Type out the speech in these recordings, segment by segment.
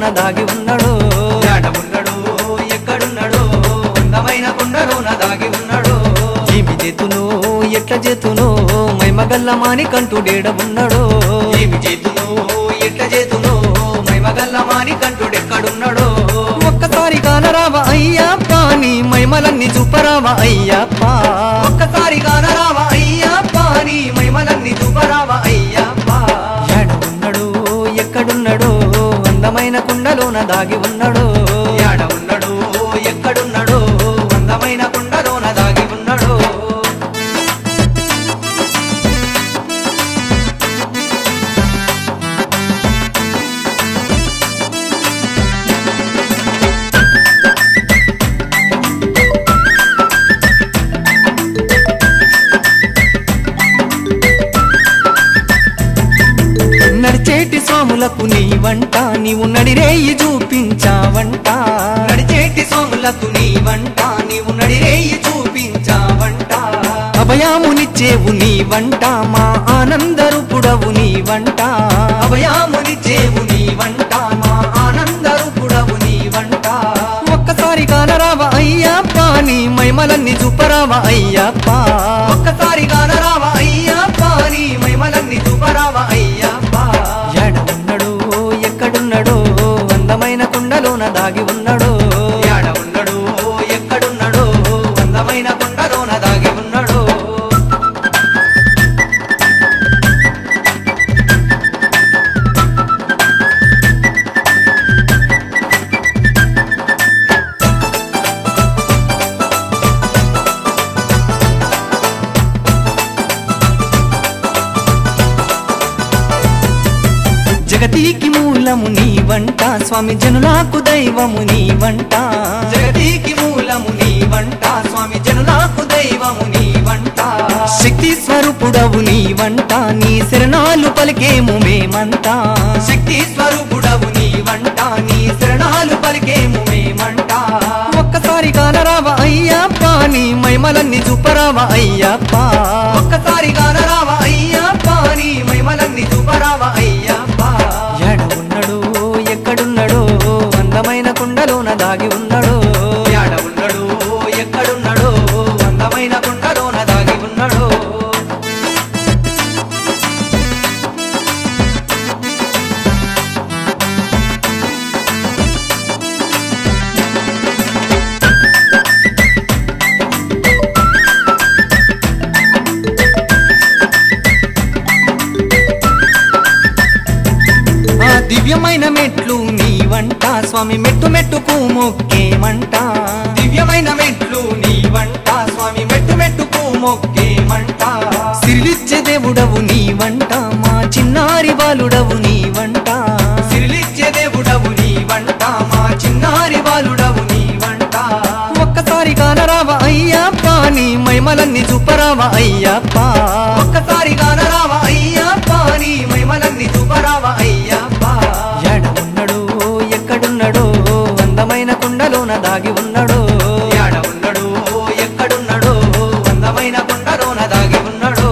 దాగి ఉన్నాడు యాడ ఉన్నాడు ఎక్కడున్నాడు అందమైన కొండలోన దాగి ఉన్నాడు ఏమి చేతును ఎట్ల చేతును మైమగల్ల మాని కంటుడేడ ఉన్నాడు ఏమి చేతును ఎట్ల చేతును మైమగల్ల మాని కంటుడెక్కడున్నాడు ఒక్కసారి కానరావా అయ్యప్ప నీ మైమలన్నీ చూపరావా అయ్యప్ప ఒక్కసారి కానరావా అయ్యప్ప నీ మైమలన్నీ చూపరావా అయ్యప్ప ఏడ ఉన్నాడు ఎక్కడున్నాడు అందమైన కుండలోన దాగి ఉన్నాడు యాడ ఉన్నాడు ఎక్కడున్నాడు అందమైన కొండలోన దాగి ఉన్నాడు నడిచేటి స్వాములకు నీ వంట నీవు నడిరేయి చూపించావంట నడిచేటి సోములకు నీ వంట నీవు నడిరేయి చూపించావంట అభయామునిచ్చేవు నీ వంట మా ఆనందరుపుడవు నీ వంట అభయాముని చేవు నీ వంట మా ఆనందరూపుడవు నీ వంట ఒక్కసారి కానరావా అయ్యప్ప నీ మైమలన్నీ చూపరావా అయ్యప్ప ఒక్కసారి కానరావా అయ్యప్ప నీ మైమలన్నీ చూపరావా అయ్యప్ప ఏడ ఉన్నాడు ఎక్కడున్నాడు అందమైన కుండలోన దాగి ఉన్నాడు యాడ ఉన్నాడు ఎక్కడున్నాడు అందమైన కొండలోన దాగి ఉన్నాడు జగతికి మూలము నీ వంట స్వామి జనులకు దైవము నీ వంట జగతికి మూలము నీ వంట స్వామి జనులకు దైవము నీ వంట శక్తి స్వరూపుడవు నీ వంట నీ శరణాలు పలికేము మేమంతా శక్తి స్వరూపుడవు నీ వంట నీ శరణాలు పలికేము మేమంట ఒక్కసారి కానరావా అయ్యప్ప నీ మైమలన్నీ చూపరావా అయ్యప్ప ఒక్కసారి కానరావా అయ్యప్ప నీ మైమలన్నీ చూపరావా అయ్యప్ప ఏడ ఉన్నాడు ఎక్కడున్నాడు అందమైన కుండలోన దాగి ఉన్నాడు యాడ ఉన్నాడు ఎక్కడున్నాడు అందమైన కొండలోన దాగి ఉన్నాడు ఆ దివ్యమైన మెట్లు నీ వంట స్వామి మెట్టు మెట్టుకు మొక్కేమంట దివ్యమైన మెట్లు నీ వంట స్వామి మెట్టు మెట్టుకు మొక్కేమంట సిరిలిచ్చే దేవుడవు నీ వంట మా చిన్నారి బాలుడవు నీ వంట సిరిలిచ్చే దేవుడవు నీ వంట మా చిన్నారి బాలుడవు నీ వంట ఒక్కసారి కానరావా అయ్యప్ప నీ మైమలన్నీ చూపరావా అయ్యప్ప ఒక్కసారి కానరావా అయ్యప్ప నీ మైమలన్నీ చూపరావా అయ్యప్ప ఏడ ఉన్నాడు ఎక్కడున్నాడు అందమైన కుండలోన దాగి ఉన్నాడు యాడ ఉన్నాడు ఎక్కడున్నాడు అందమైన కొండలోన దాగి ఉన్నాడు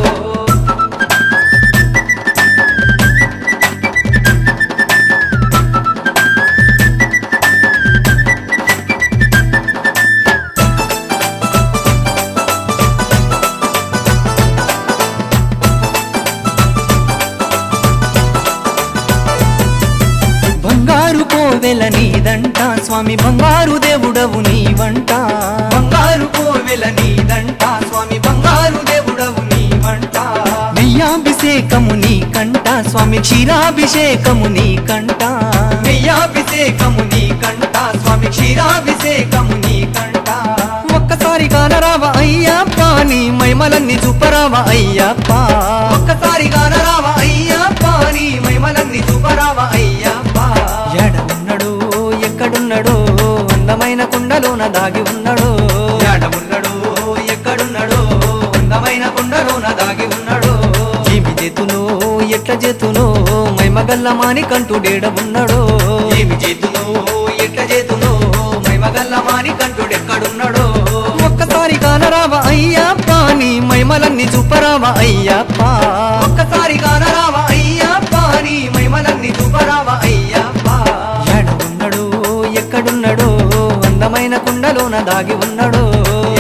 బంగారు కోవెల నీదంట స్వామి బంగారు దేవుడవు నీ వంట బంగారు కోవెల నీదంట స్వామి బంగారు దేవుడవు నీ వంట నెయ్యాభిషేకము నీ కంట స్వామి క్షీరాభిషేకము నీ కంట నెయ్యాభిషేకము నీ కంట స్వామి క్షీరాభిషేకము నీ కంట ఒక్కసారి కానరావా అయ్యప్ప నీ మైమలన్నీ చూపరావా అయ్యప్ప ఒక్కసారి కానరావా అయ్యప్ప నీ మైమలన్నీ చూపరావా అయ్యప్ప ఏడ ఉన్నాడు ఎక్కడున్నాడు అందమైన కుండలోన దాగి ఉన్నాడు యాడ ఉన్నాడు ఎక్కడున్నాడు అందమైన కొండలోన దాగి ఉన్నాడు ఏమి చేతును ఎట్ల చేతును మైమగల్ల మాని కంటుడేడ ఉన్నాడు ఏమి చేతును ఎట్ల చేతును మైమగల్ల మాని కంటుడెక్కడున్నాడు ఒక్కసారి కానరావా అయ్యప్ప నీ మైమలన్నీ చూపరావా అయ్యప్ప ఒక్కసారి కానరావా అయ్యప్ప నీ మైమలన్నీ చూపరావా అయ్యప్ప ఏడ కొండలోన దాగి ఉన్నాడో